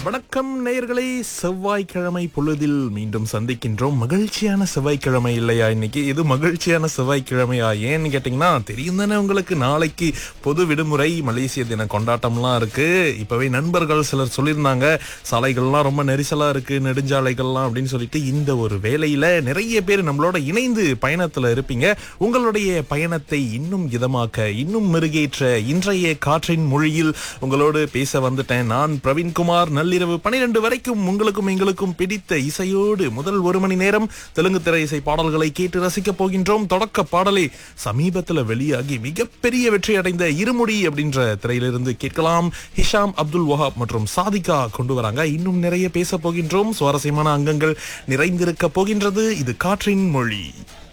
வணக்கம் நேயர்களே செவ்வாய்க்கிழமை பொழுதில் மீண்டும் சந்திக்கின்றோம் மகிழ்ச்சியான செவ்வாய்க்கிழமை இல்லையா இன்னைக்கு இது மகிழ்ச்சியான செவ்வாய்க்கிழமையா ஏன்னு கேட்டிங்கன்னா தெரியும் தானே உங்களுக்கு நாளைக்கு பொது விடுமுறை மலேசிய தின கொண்டாட்டம்லாம் இருக்கு இப்பவே நண்பர்கள் சிலர் சொல்லியிருந்தாங்க சாலைகள்லாம் ரொம்ப நெரிசலா இருக்கு நெடுஞ்சாலைகள்லாம் அப்படின்னு சொல்லிட்டு இந்த ஒரு வேலையில நிறைய பேர் நம்மளோட இணைந்து பயணத்துல இருப்பீங்க உங்களுடைய பயணத்தை இன்னும் இதமாக்க இன்னும் மெருகேற்ற இன்றைய காற்றின் மொழியில் உங்களோடு பேச வந்துட்டேன் நான் பிரவீன்குமார் நள்ளிரவு பனிரெண்டு வரைக்கும் உங்களுக்கும் எங்களுக்கும் பிடித்த இசையோடு முதல் ஒரு மணி நேரம் தெலுங்கு திரை இசை பாடல்களை கேட்டு ரசிக்க போகின்றோம் தொடக்க பாடலை சமீபத்துல வெளியாகி மிகப்பெரிய வெற்றி அடைந்த இருமுடி அப்படின்ற திரையிலிருந்து கேட்கலாம் ஹிஷாம் அப்துல் வஹாப் மற்றும் சாதிகா கொண்டு வராங்க இன்னும் நிறைய பேச போகின்றோம் சுவாரஸ்யமான அங்கங்கள் நிறைந்திருக்க போகின்றது இது காற்றின் மொழி